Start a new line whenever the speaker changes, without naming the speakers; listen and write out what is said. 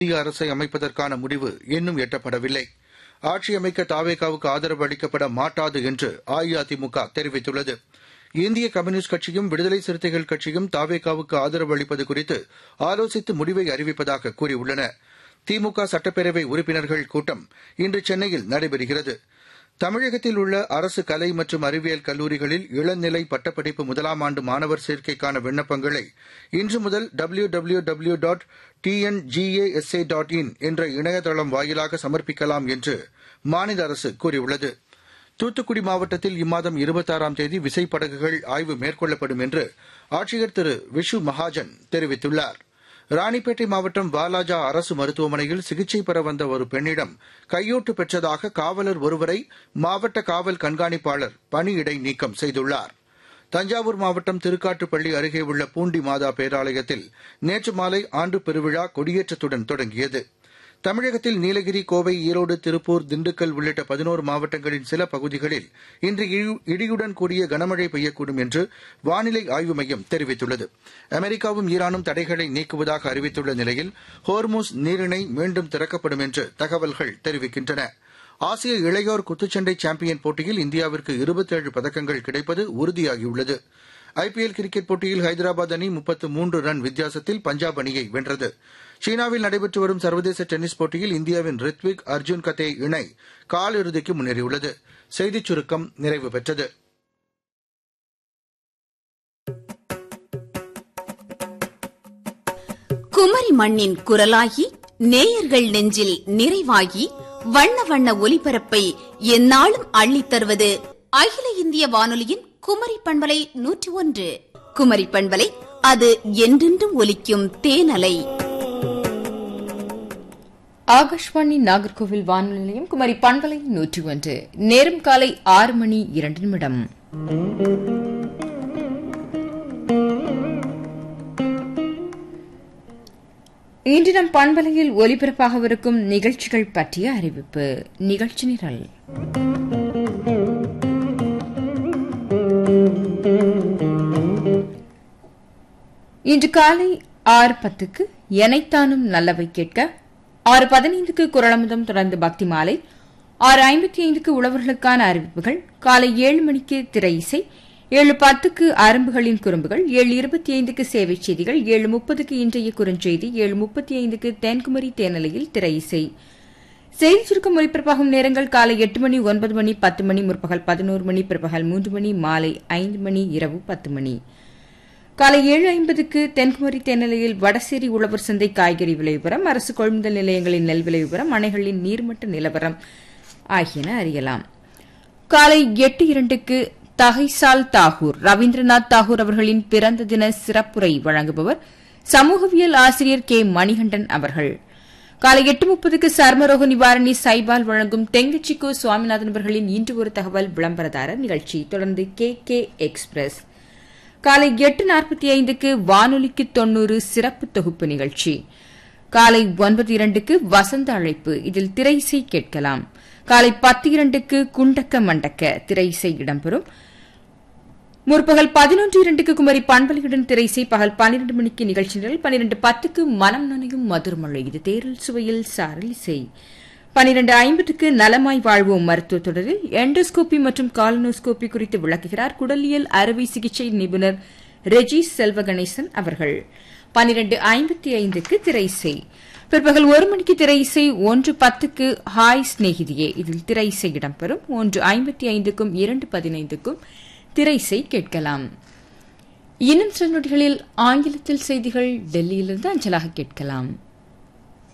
புதிய அரசை அமைப்பதற்கான முடிவு இன்னும் எட்டப்படவில்லை ஆட்சி அமைக்க தாவேகாவுக்கு ஆதரவு அளிக்கப்பட மாட்டாது என்று அஇஅதிமுக தெரிவித்துள்ளது இந்திய கம்யூனிஸ்ட் கட்சியும் விடுதலை சிறுத்தைகள் கட்சியும் தாவேகாவுக்கு ஆதரவு அளிப்பது குறித்து ஆலோசித்து முடிவை அறிவிப்பதாக கூறியுள்ளன திமுக சட்டப்பேரவை உறுப்பினர்கள் கூட்டம் இன்று சென்னையில் நடைபெறுகிறது தமிழகத்தில் உள்ள அரசு கலை மற்றும் அறிவியல் கல்லூரிகளில் இளநிலை பட்டப்படிப்பு முதலாம் ஆண்டு மாணவர் சேர்க்கைக்கான விண்ணப்பங்களை இன்று முதல் W W W dot TNGASA dot in என்ற இணையதளம் வாயிலாக சமர்ப்பிக்கலாம் என்று மாநில அரசு கூறியுள்ளது தூத்துக்குடி மாவட்டத்தில் இம்மாதம் இருபத்தாறாம் தேதி விசைப்படகுகள் ஆய்வு மேற்கொள்ளப்படும் என்று ஆட்சியர் திரு விஷு மகாஜன் தெரிவித்துள்ளார் ராணிப்பேட்டை மாவட்டம் வாலாஜா அரசு மருத்துவமனையில் சிகிச்சை பெற வந்த ஒரு பெண்ணிடம் கையூட்டு பெற்றதாக காவலர் ஒருவரை மாவட்ட காவல் கண்காணிப்பாளர் பணியிடை நீக்கம் செய்துள்ளார் தஞ்சாவூர் மாவட்டம் திருக்காட்டுப்பள்ளி அருகே உள்ள பூண்டி மாதா பேராலயத்தில் நேற்று மாலை ஆண்டு பெருவிழா கொடியேற்றத்துடன் தொடங்கியது தமிழகத்தில் நீலகிரி கோவை ஈரோடு திருப்பூர் திண்டுக்கல் உள்ளிட்ட பதினோரு மாவட்டங்களின் சில பகுதிகளில் இன்று இடியுடன் கூடிய கனமழை பெய்யக்கூடும் என்று வானிலை ஆய்வு மையம் தெரிவித்துள்ளது அமெரிக்காவும் ஈரானும் தடைகளை நீக்குவதாக அறிவித்துள்ள நிலையில் ஹோர்மோஸ் நீரிணை மீண்டும் திறக்கப்படும் என்று தகவல்கள் தெரிவிக்கின்றன ஆசிய இளையோர் குத்துச்சண்டை சாம்பியன் போட்டியில் இந்தியாவிற்கு இருபத்தேழு பதக்கங்கள் கிடைப்பது உறுதியாகியுள்ளது ஐபிஎல் கிரிக்கெட் போட்டியில் ஹைதராபாத் அணி முப்பத்து மூன்று ரன் வித்தியாசத்தில் பஞ்சாப் அணியை வென்றது சீனாவில் நடைபெற்று வரும் சர்வதேச டென்னிஸ் போட்டியில் இந்தியாவின் ரித்விக் அர்ஜுன் கதே இணை காலிறுதிக்கு முன்னேறியுள்ளது செய்திச் சுருக்கம் நிறைவு பெற்றது
குமரி மண்ணின் குரலாகி நேயர்கள் நெஞ்சில் நிறைவாகி வண்ண வண்ண ஒலிபரப்பை எந்நாளும் அள்ளித் தருவது அகில இந்திய வானொலியின் குமரி பண்பலை நூற்றி ஒன்று குமரி பண்பலை அது என்றென்றும் ஒலிக்கும் தேனலை
ஆகாஷ்வாணி நாகர்கோவில் வானொலி நிலையம் குமரி பண்பலை நூற்றி ஒன்று நேரம் காலை ஆறு மணி இரண்டு நிமிடம் இன்று நம் பண்பலையில் ஒலிபரப்பாகவிருக்கும் நிகழ்ச்சிகள் பற்றிய அறிவிப்பு நிகழ்ச்சி நிரல் இன்று காலை ஆறு பத்துக்கு எனைத்தானும் நல்லவை கேட்க ஆறு பதினைந்துக்கு குரலமுதம் தொடர்ந்து பக்தி மாலை ஆறு ஐம்பத்தி ஐந்துக்கு உழவர்களுக்கான அறிவிப்புகள் காலை ஏழு மணிக்கு திரை இசை ஏழு பத்துக்கு அரும்புகளின் குறும்புகள் ஏழு இருபத்தி ஐந்துக்கு சேவை செய்திகள் ஏழு முப்பதுக்கு இன்றைய குறுஞ்செய்தி ஏழு முப்பத்தி ஐந்துக்கு தென்குமரி தேனலையில் திரை இசை செய்தி சுருக்கம் ஒலிபரப்பாகும் நேரங்கள் காலை எட்டு மணி ஒன்பது மணி பத்து மணி முற்பகல் பதினோரு மணி பிற்பகல் மூன்று மணி மாலை ஐந்து மணி இரவு பத்து மணி காலை ஏழு ஐம்பதுக்கு தென்குமரி தென்னிலையில் வடசேரி உழவர் சந்தை காய்கறி விலை விவரம் அரசு கொள்முதல் நிலையங்களின் நெல் விலை விவரம் அணைகளின் நீர்மட்ட நிலவரம் ஆகியன அறியலாம் காலை எட்டு இரண்டுக்கு தகைசால் தாகூர் ரவீந்திரநாத் தாகூர் அவர்களின் பிறந்த தின சிறப்புரை வழங்குபவர் சமூகவியல் ஆசிரியர் கே மணிகண்டன் அவர்கள் காலை எட்டு முப்பதுக்கு சர்மரோக நிவாரணி சைபால் வழங்கும் தெங்கச்சிக்கோ சுவாமிநாதன் அவர்களின் இன்று ஒரு தகவல் விளம்பரதாரர் நிகழ்ச்சி தொடர்ந்து கே கே எக்ஸ்பிரஸ் காலை எட்டு நாற்பத்தி ஐந்துக்கு வானொலிக்கு தொன்னூறு சிறப்பு தொகுப்பு நிகழ்ச்சி காலை ஒன்பது இரண்டுக்கு வசந்த அழைப்பு இதில் திரைசை கேட்கலாம் காலை பத்து இரண்டுக்கு குண்டக்க மண்டக்க திரைசை இடம்பெறும் முற்பகல் பதினொன்று இரண்டுக்கு குமரி பண்பலியுடன் திரைசை பகல் பன்னிரண்டு மணிக்கு நிகழ்ச்சி நிரல் பன்னிரண்டு பத்துக்கு மனம் நனையும் மதுர்மழை இது தேரல் சுவையில் சாரல் இசை பனிரெண்டு ஐம்பதுக்கு நலமாய் வாழ்வோம் மருத்துவ தொடரில் எண்டோஸ்கோபி மற்றும் காலனோஸ்கோபி குறித்து விளக்குகிறார் குடலியல் அறுவை சிகிச்சை நிபுணர் ரெஜி செல்வ கணேசன் அவர்கள் பனிரெண்டு ஐம்பத்தி ஐந்துக்கு திரைசை பிற்பகல் ஒரு மணிக்கு திரையிசை ஒன்று பத்துக்கு ஹாய் சிநேகிதியே இதில் திரையிசை இடம்பெறும் ஒன்று ஐம்பத்தி ஐந்துக்கும் இரண்டு பதினைந்துக்கும் திரையிசை கேட்கலாம் இன்னும் சில நொடிகளில் ஆங்கிலத்தில் செய்திகள் டெல்லியிலிருந்து அஞ்சலாக கேட்கலாம்